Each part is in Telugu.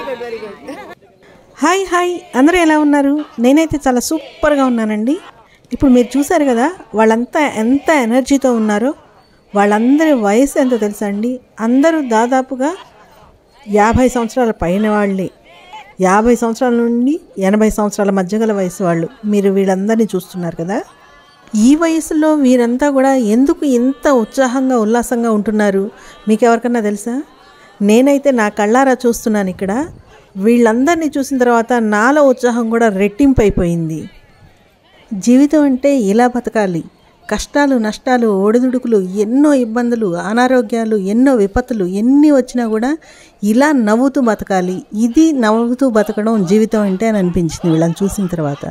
హాయ్ హాయ్ అందరూ ఎలా ఉన్నారు నేనైతే చాలా సూపర్గా ఉన్నానండి ఇప్పుడు మీరు చూసారు కదా వాళ్ళంతా ఎంత ఎనర్జీతో ఉన్నారో వాళ్ళందరి వయసు ఎంతో తెలుసా అండి అందరూ దాదాపుగా యాభై సంవత్సరాల పైన వాళ్ళే యాభై సంవత్సరాల నుండి ఎనభై సంవత్సరాల మధ్య గల వయసు వాళ్ళు మీరు వీళ్ళందరినీ చూస్తున్నారు కదా ఈ వయసులో వీరంతా కూడా ఎందుకు ఇంత ఉత్సాహంగా ఉల్లాసంగా ఉంటున్నారు మీకు ఎవరికన్నా తెలుసా నేనైతే నా కళ్ళారా చూస్తున్నాను ఇక్కడ వీళ్ళందరినీ చూసిన తర్వాత నాలో ఉత్సాహం కూడా రెట్టింపు అయిపోయింది జీవితం అంటే ఇలా బతకాలి కష్టాలు నష్టాలు ఒడిదుడుకులు ఎన్నో ఇబ్బందులు అనారోగ్యాలు ఎన్నో విపత్తులు ఎన్ని వచ్చినా కూడా ఇలా నవ్వుతూ బతకాలి ఇది నవ్వుతూ బతకడం జీవితం అంటే అని అనిపించింది వీళ్ళని చూసిన తర్వాత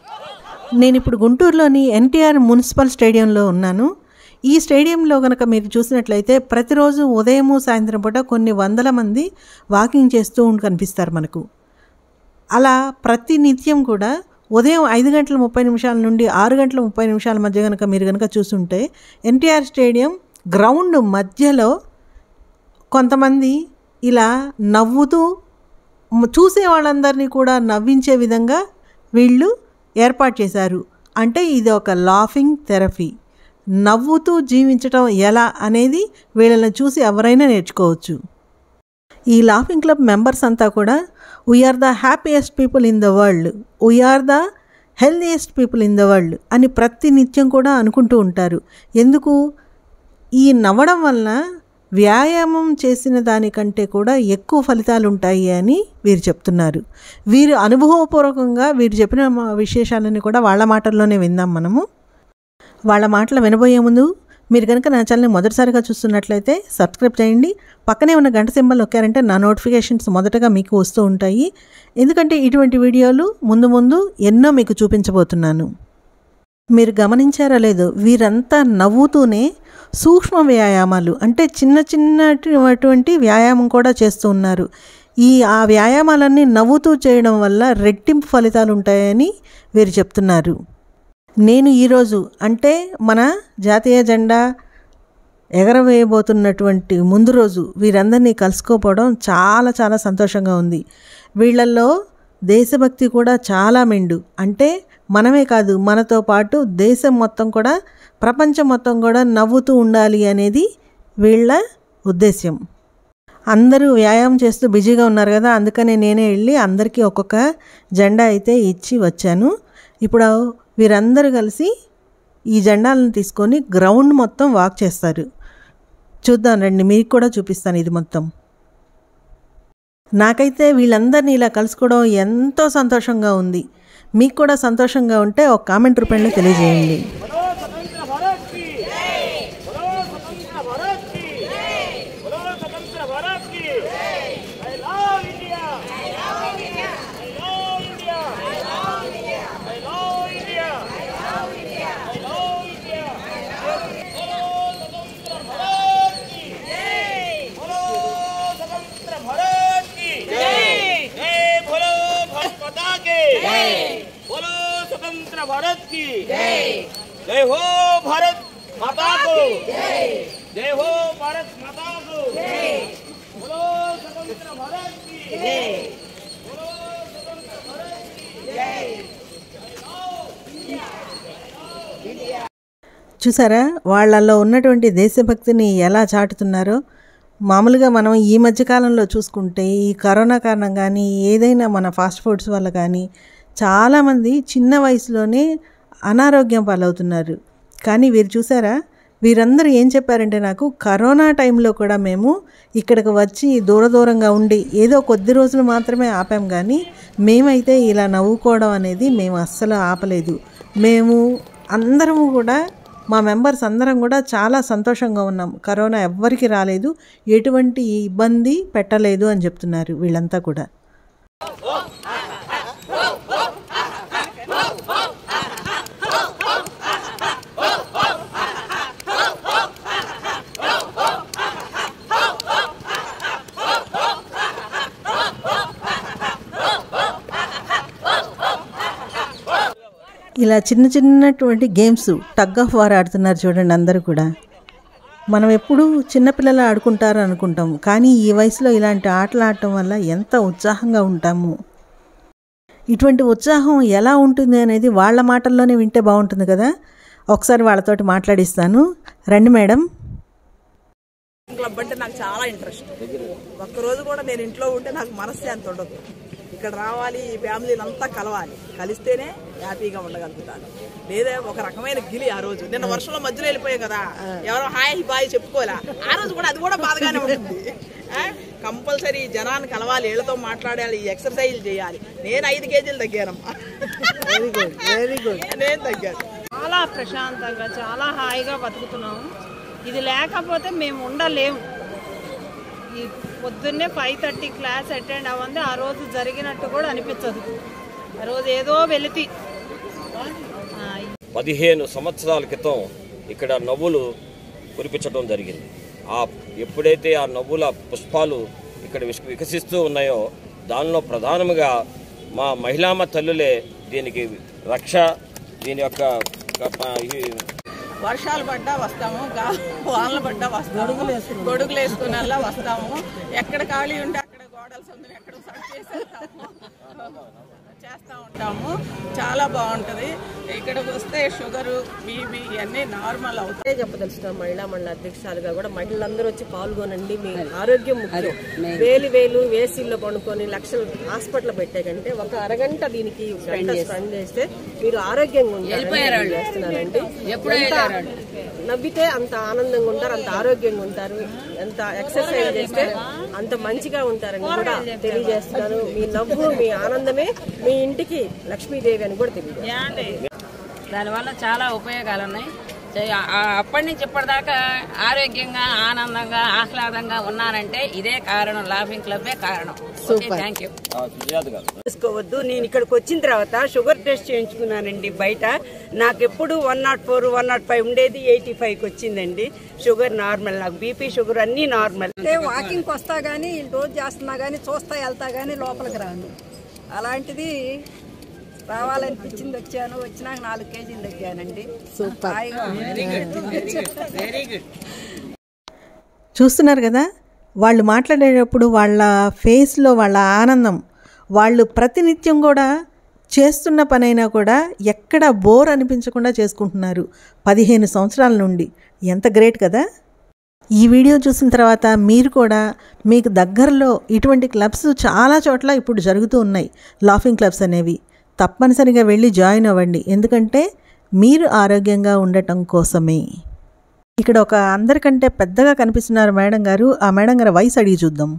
నేను ఇప్పుడు గుంటూరులోని ఎన్టీఆర్ మున్సిపల్ స్టేడియంలో ఉన్నాను ఈ స్టేడియంలో కనుక మీరు చూసినట్లయితే ప్రతిరోజు ఉదయము సాయంత్రం పూట కొన్ని వందల మంది వాకింగ్ చేస్తూ ఉండి కనిపిస్తారు మనకు అలా ప్రతి నిత్యం కూడా ఉదయం ఐదు గంటల ముప్పై నిమిషాల నుండి ఆరు గంటల ముప్పై నిమిషాల మధ్య కనుక మీరు కనుక చూస్తుంటే ఎన్టీఆర్ స్టేడియం గ్రౌండ్ మధ్యలో కొంతమంది ఇలా నవ్వుతూ మ- చూసే వాళ్ళందరినీ కూడా నవ్వించే విధంగా వీళ్ళు ఏర్పాటు చేశారు అంటే ఇది ఒక లాఫింగ్ థెరపీ నవ్వుతూ జీవించటం ఎలా అనేది వీళ్ళని చూసి ఎవరైనా నేర్చుకోవచ్చు ఈ లాఫింగ్ క్లబ్ మెంబర్స్ అంతా కూడా we are the happiest people in the world we are the healthiest people in the world అని ప్రతి నిత్యం కూడా అనుకుంటూ ఉంటారు ఎందుకు ఈ నవ్వడం వలన వ్యాయామం చేసిన దానికంటే కూడా ఎక్కువ ఫలితాలు ఉంటాయి అని వీరు చెప్తున్నారు వీరు అనుభవపూర్వకంగా వీరు చెప్పిన మా- విశేషాలని కూడా వాళ్ళ మాటల్లోనే విందాం మనము వాళ్ళ మాటలు వినబోయే ముందు మీరు కనుక నా ఛానల్ని మొదటిసారిగా చూస్తున్నట్లయితే సబ్స్క్రైబ్ చేయండి పక్కనే ఉన్న గంట సింబల్ నొక్కారంటే నా నోటిఫికేషన్స్ మొదటగా మీకు వస్తూ ఉంటాయి ఎందుకంటే ఇటువంటి వీడియోలు ముందు ముందు ఎన్నో మీకు చూపించబోతున్నాను మీరు గమనించారా లేదో వీరంతా నవ్వుతూనే సూక్ష్మ వ్యాయామాలు అంటే చిన్న చిన్నటువంటి వ్యాయామం కూడా చేస్తూ ఉన్నారు ఈ ఆ వ్యాయామాలన్నీ నవ్వుతూ చేయడం వల్ల రెట్టింపు ఫలితాలు ఉంటాయని వీరు చెప్తున్నారు నేను ఈరోజు అంటే మన జాతీయ జెండా ఎగరవేయబోతున్నటువంటి ముందు రోజు వీరందరినీ కలుసుకోపోవడం చాలా చాలా సంతోషంగా ఉంది వీళ్ళల్లో దేశభక్తి కూడా చాలా మెండు అంటే మనమే కాదు మనతో పాటు దేశం మొత్తం కూడా ప్రపంచం మొత్తం కూడా నవ్వుతూ ఉండాలి అనేది వీళ్ళ ఉద్దేశ్యం అందరూ వ్యాయామం చేస్తూ బిజీగా ఉన్నారు కదా అందుకనే నేనే వెళ్ళి అందరికీ ఒక్కొక్క జెండా అయితే ఇచ్చి వచ్చాను ఇప్పుడు వీరందరూ కలిసి ఈ జెండాలను తీసుకొని గ్రౌండ్ మొత్తం వాక్ చేస్తారు చూద్దాం రండి మీకు కూడా చూపిస్తాను ఇది మొత్తం నాకైతే వీళ్ళందరినీ ఇలా కలుసుకోవడం ఎంతో సంతోషంగా ఉంది మీకు కూడా సంతోషంగా ఉంటే ఒక కామెంట్ రూపంలో తెలియజేయండి बोलो स्वतंत्र भारत की जय बोलो स्वतंत्र भारत की I love India I love India I love India I love India I love India I love India I love India बोलो स्वतंत्र भारत की जय बोलो स्वतंत्र भारत की जय जय बोलो भारत माता के जय बोलो स्वतंत्र भारत की जय जय हो भारत माता को जय जय हो भारत माता को जय बोलो स्वतंत्र भारत की जय बोलो स्वतंत्र भारत की जय చూసారా వాళ్ళల్లో ఉన్నటువంటి దేశభక్తిని ఎలా చాటుతున్నారో మామూలుగా మనం ఈ మధ్యకాలంలో చూసుకుంటే ఈ కరోనా కారణం కానీ ఏదైనా మన ఫాస్ట్ ఫుడ్స్ వల్ల కానీ చాలామంది చిన్న వయసులోనే అనారోగ్యం పాలవుతున్నారు కానీ వీరు చూసారా వీరందరూ ఏం చెప్పారంటే నాకు కరోనా టైంలో కూడా మేము ఇక్కడికి వచ్చి దూర దూరంగా ఉండి ఏదో కొద్ది రోజులు మాత్రమే ఆపాం కానీ మేమైతే ఇలా నవ్వుకోవడం అనేది మేము అస్సలు ఆపలేదు మేము అందరము కూడా మా మెంబర్స్ అందరం కూడా చాలా సంతోషంగా ఉన్నాం కరోనా ఎవ్వరికి రాలేదు ఎటువంటి ఇబ్బంది పెట్టలేదు అని చెప్తున్నారు వీళ్ళంతా కూడా ఇలా చిన్న చిన్నటువంటి గేమ్స్ టగ్ ఆఫ్ వార్ ఆడుతున్నారు చూడండి అందరూ కూడా మనం ఎప్పుడూ చిన్నపిల్లలు ఆడుకుంటారు అనుకుంటాం కానీ ఈ వయసులో ఇలాంటి ఆటలు ఆడటం వల్ల ఎంత ఉత్సాహంగా ఉంటాము ఇటువంటి ఉత్సాహం ఎలా ఉంటుంది అనేది వాళ్ళ మాటల్లోనే వింటే బాగుంటుంది కదా ఒకసారి వాళ్ళతోటి మాట్లాడిస్తాను రండి మేడం క్లబ్ అంటే నాకు చాలా ఇంట్రెస్ట్ ఒక్కరోజు కూడా నేను ఇంట్లో ఉంటే నాకు మనశ్శాంతి ఉండదు ఇక్కడ రావాలి ఈ ఫ్యామిలీని అంతా కలవాలి కలిస్తేనే హ్యాపీగా ఉండగలుగుతాను లేదా ఒక రకమైన గిలి ఆ రోజు నిన్న వర్షంలో మధ్యలో వెళ్ళిపోయాం కదా ఎవరో హాయ్ బాయ్ చెప్పుకోలే ఆ రోజు కూడా అది కూడా బాధగానే ఉంటుంది కంపల్సరీ జనాన్ని కలవాలి వీళ్ళతో మాట్లాడాలి ఈ ఎక్సర్సైజ్ చేయాలి నేను ఐదు కేజీలు తగ్గానమ్మా వెరీ గుడ్ వెరీ గుడ్ నేను తగ్గాను చాలా ప్రశాంతంగా చాలా హాయిగా బతుకుతున్నాము ఇది లేకపోతే మేము ఉండలేము ఈ పొద్దున్నే ఫైవ్ థర్టీ క్లాస్ అటెండ్ అవ్వండి ఆ రోజు జరిగినట్టు కూడా అనిపించదు ఆ రోజు ఏదో వెలితి ఆ, పదిహేను సంవత్సరాల క్రితం ఇక్కడ నవ్వులు కురిపించడం జరిగింది ఆ ఎప్పుడైతే ఆ నవ్వుల పుష్పాలు ఇక్కడ విస్- వికసిస్తూ ఉన్నాయో దానిలో ప్రధానముగా మా మహిళామ తల్లులే దీనికి రక్ష దీని యొక్క క- ఈ వర్షాలు పడ్డా వస్తాము గా- వానలు పడ్డా వస్తాము గొడుగులు వేసుకునేలా వస్తాము ఎక్కడ ఖాళీ ఉంటే అక్కడ గోడల సందుని ఎక్కడ సర్చ్ చేసేస్తాము చేస్తూ ఉంటాము చాలా బాగుంటుంది ఇక్కడికి వస్తే షుగరు బీపీ ఇవన్నీ నార్మల్ అవుతాయి అదే చెప్పదలుచుకున్నాం మహిళా మండల అధ్యక్షురాలుగా కూడా మహిళలందరూ వచ్చి పాల్గొనండి మీ ఆరోగ్యం ముఖ్యం వేలు వేలు వేసీల్లో కొనుక్కొని లక్షలు హాస్పిటల్ పెట్టే కంటే ఒక అరగంట దీనికి గంట స్పెండ్ చేస్తే మీరు ఆరోగ్యంగా ఉంటారు చేస్తున్నారండి ఎంత నవ్వితే అంత ఆనందంగా ఉంటారు అంత ఆరోగ్యంగా ఉంటారు ఎంత ఎక్సర్సైజ్ చేస్తే అంత మంచిగా ఉంటారని కూడా తెలియజేస్తున్నాను మీ నవ్వు మీ ఆనందమే మీ ఇంటికి లక్ష్మీదేవి అని కూడా తెలియజేస్తాను దానివల్ల చాలా ఉపయోగాలు ఉన్నాయి చే- ఆ- అప్పటి నుంచి ఇప్పటిదాకా ఆరోగ్యంగా ఆనందంగా ఆహ్లాదంగా ఉన్నానంటే ఇదే కారణం లాఫింగ్ క్లబ్బే కారణం థ్యాంక్ యూ ఆ, సుజాత గారు చేసుకోవద్దు నేను ఇక్కడికి వచ్చిన తర్వాత షుగర్ టెస్ట్ చేయించుకున్నానండి బయట నాకు ఎప్పుడు one nought four one nought five ఉండేది ఎయిటీ ఫైవ్కి వచ్చిందండి షుగర్ నార్మల్ నాకు బీపీ షుగర్ అన్నీ నార్మల్ అంటే వాకింగ్కి వస్తా కానీ రోజు చేస్తున్నా కానీ చూస్తా వెళ్తా కానీ లోపలికి రాను అలాంటిది రావాలనిపించింది వచ్చాను వచ్చినాక నాలుగు కేజీలు తగ్గానండి సూపర్ చూస్తున్నారు కదా వాళ్ళు మాట్లాడేటప్పుడు వాళ్ళ ఫేస్లో వాళ్ళ ఆనందం వాళ్ళు ప్రతినిత్యం కూడా చేస్తున్న పనైనా కూడా ఎక్కడ బోర్ అనిపించకుండా చేసుకుంటున్నారు పదిహేను సంవత్సరాల నుండి ఎంత గ్రేట్ కదా ఈ వీడియో చూసిన తర్వాత మీరు కూడా మీకు దగ్గరలో ఇటువంటి క్లబ్స్ చాలా చోట్ల ఇప్పుడు జరుగుతూ ఉన్నాయి లాఫింగ్ క్లబ్స్ అనేవి తప్పనిసరిగా వెళ్ళి జాయిన్ అవ్వండి ఎందుకంటే మీరు ఆరోగ్యంగా ఉండటం కోసమే ఇక్కడ ఒక అందరికంటే పెద్దగా కనిపిస్తున్నారు మేడం గారు ఆ మేడం గారి వయసు అడిగి చూద్దాం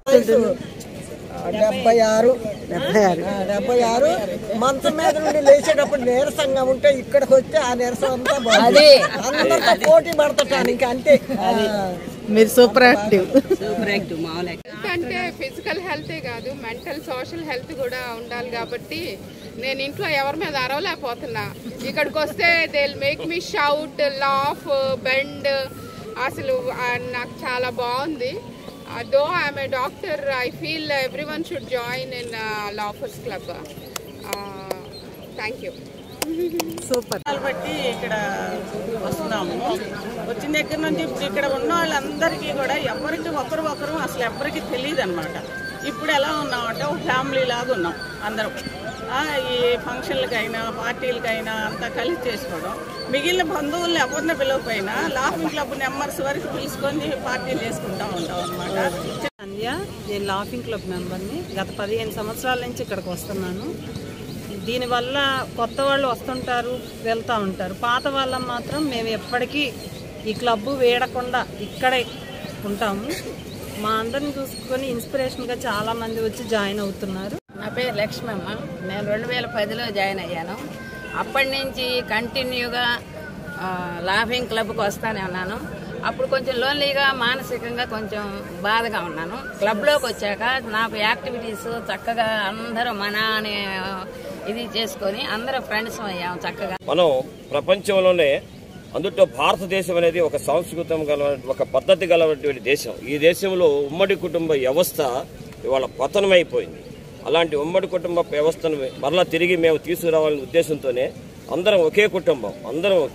డెబ్బై ఆరు డెబ్బై ఆరు డెబ్బై ఆరు మంచం మీద నుండి లేచేటప్పుడు నీరసంగా ఉంటే ఇక్కడికి వస్తే ఆ నీరసం అంతా బాగుంది అందరితో పోటీ పడతాను ఇంకా అంతే మీరు సూపర్ యాక్టివ్ సూపర్ యాక్టివ్ మామూలు అంటే ఫిజికల్ హెల్తే కాదు మెంటల్ సోషల్ హెల్త్ కూడా ఉండాలి కాబట్టి నేను ఇంట్లో ఎవరి మీద అరవలేకపోతున్నా ఇక్కడికి వస్తే they make me shout laugh bend అసలు ఆ, నాకు చాలా బాగుంది though I'm a doctor I feel everyone should join in laughers club thank you super బట్టి ఇక్కడ వస్తున్నాము వచ్చిన దగ్గర నుంచి ఇప్పుడు ఇక్కడ ఉన్న వాళ్ళందరికీ కూడా ఎవరికి ఒకరు ఒకరు అసలు ఎవరికి తెలియదు అనమాట ఇప్పుడు ఎలా ఉన్నామంటే ఒక ఫ్యామిలీ లాగా ఉన్నాం అందరం ఆ, ఈ ఫంక్షన్లకైనా పార్టీలకైనా అంతా కలిసి చేసుకోవడం మిగిలిన బంధువుల్ని ఎవరిని పిలవకపోయినా లాఫింగ్ క్లబ్ నెంబర్స్ వరకు పిలుచుకొని పార్టీలు చేసుకుంటా ఉంటాం అనమాట సంధ్య నేను లాఫింగ్ క్లబ్ మెంబర్ని గత పదిహేను సంవత్సరాల నుంచి ఇక్కడికి వస్తున్నాను దీనివల్ల కొత్త వాళ్ళు వస్తుంటారు వెళ్తూ ఉంటారు పాత వాళ్ళం మాత్రం మేము ఎప్పటికీ ఈ క్లబ్ వేడకుండా ఇక్కడే ఉంటాము మా అందరిని చూసుకొని ఇన్స్పిరేషన్గా చాలామంది వచ్చి జాయిన్ అవుతున్నారు నా పేరు లక్ష్మమ్మ నేను రెండు వేల పదిలో జాయిన్ అయ్యాను అప్పటి నుంచి కంటిన్యూగా ఆ, లాఫింగ్ క్లబ్కి వస్తానే ఉన్నాను అప్పుడు కొంచెం లోన్లీగా మానసికంగా కొంచెం బాధగా ఉన్నాను క్లబ్లోకి వచ్చాక నాకు యాక్టివిటీస్ చక్కగా అందరూ మన అనే ఇది చేసుకొని అందరూ ఫ్రెండ్స్ అయ్యాము చక్కగా మనం ప్రపంచంలోనే అందులో భారతదేశం అనేది ఒక సంస్కృతం గల ఒక పద్ధతి గలటువంటి దేశం ఈ దేశంలో ఉమ్మడి కుటుంబ వ్యవస్థ ఇవాళ పతనమైపోయింది అలాంటి ఉమ్మడి కుటుంబ వ్యవస్థను మరలా తిరిగి మేము తీసుకురావాలనే ఉద్దేశంతోనే అందరం ఒకే కుటుంబం అందరం ఒకే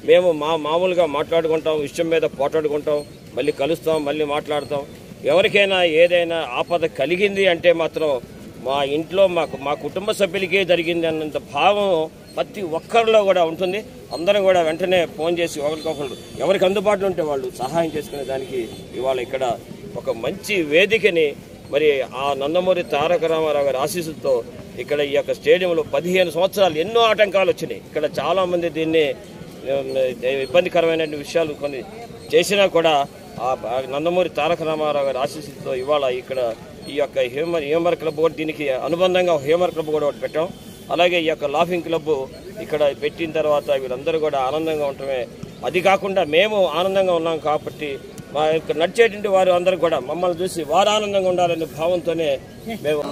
మేము మా మామూలుగా మాట్లాడుకుంటాం విషయం మీద పోట్లాడుకుంటాం మళ్ళీ కలుస్తాం మళ్ళీ మాట్లాడతాం ఎవరికైనా ఏదైనా ఆపద కలిగింది అంటే మాత్రం మా ఇంట్లో మాకు మా కుటుంబ సభ్యులకే జరిగింది అన్నంత భావం ప్రతి ఒక్కరిలో కూడా ఉంటుంది అందరం కూడా వెంటనే ఫోన్ చేసి ఒకరికొకరు ఎవరికి అందుబాటులో ఉంటే వాళ్ళు సహాయం చేసుకునే దానికి ఇవాళ ఇక్కడ ఒక మంచి వేదికని మరి ఆ నందమూరి తారక రామారావు గారి ఆశీస్సులతో ఇక్కడ ఈ యొక్క స్టేడియంలో పదిహేను సంవత్సరాలు ఎన్నో ఆటంకాలు వచ్చినాయి ఇక్కడ చాలామంది దీన్ని ఉమ్, ఇబ్బందికరమైన విషయాలు కొన్ని చేసినా కూడా ఆ ఆ నందమూరి తారక రామారావు గారి ఆశీస్సులతో ఇవాళ ఇక్కడ ఈ యొక్క హ్యూమర్ హ్యూమర్ క్లబ్ కూడా దీనికి అనుబంధంగా హ్యూమర్ క్లబ్ కూడా ఒకటి పెట్టాం అలాగే ఈ యొక్క లాఫింగ్ క్లబ్ ఇక్కడ పెట్టిన తర్వాత వీళ్ళందరూ కూడా ఆనందంగా ఉండటమే అది కాకుండా మేము ఆనందంగా ఉన్నాం కాబట్టి మా యొక్క నడిచేటువంటి వారు అందరూ కూడా మమ్మల్ని చూసి వారు ఆనందంగా ఉండాలనే భావంతోనే మేము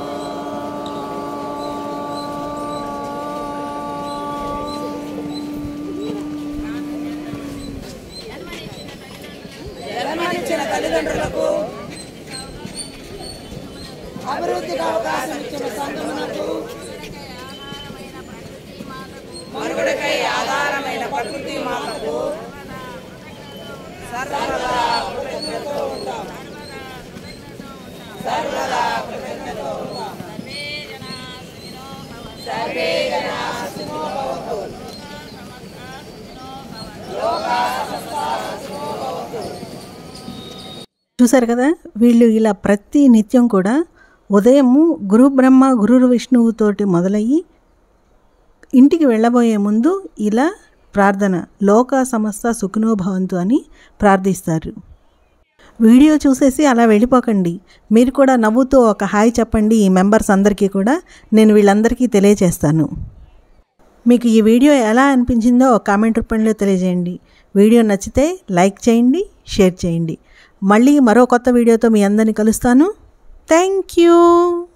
జన్మనిచ్చిన తల్లిదండ్రులకు అభివృద్ధికి అవకాశం ఇచ్చిన సంఘమునకు మనుగడకై ఆధారమైన ప్రకృతి మాతకు సర్వదా కృతజ్ఞతతో ఉంటాం సర్వదా కృతజ్ఞతతో ఉంటాం సర్వే జనా సుఖినో భవంతు లోకా సమస్తా సుఖినో భవంతు చూశారు కదా వీళ్ళు ఇలా ప్రతి నిత్యం కూడా ఉదయము గురు బ్రహ్మ గురు విష్ణువుతోటి మొదలయ్యి ఇంటికి వెళ్ళబోయే ముందు ఇలా ప్రార్థన లోక సమస్త సుఖినో భవంతు అని ప్రార్థిస్తారు వీడియో చూసేసి అలా వెళ్ళిపోకండి మీరు కూడా నవ్వుతూ ఒక హాయ్ చెప్పండి ఈ మెంబర్స్ అందరికీ కూడా నేను వీళ్ళందరికీ తెలియజేస్తాను మీకు ఈ వీడియో ఎలా అనిపించిందో ఒక కామెంట్ రూపంలో తెలియజేయండి వీడియో నచ్చితే లైక్ చేయండి షేర్ చేయండి మళ్ళీ మరో కొత్త వీడియోతో మీ అందరిని కలుస్తాను థ్యాంక్ యూ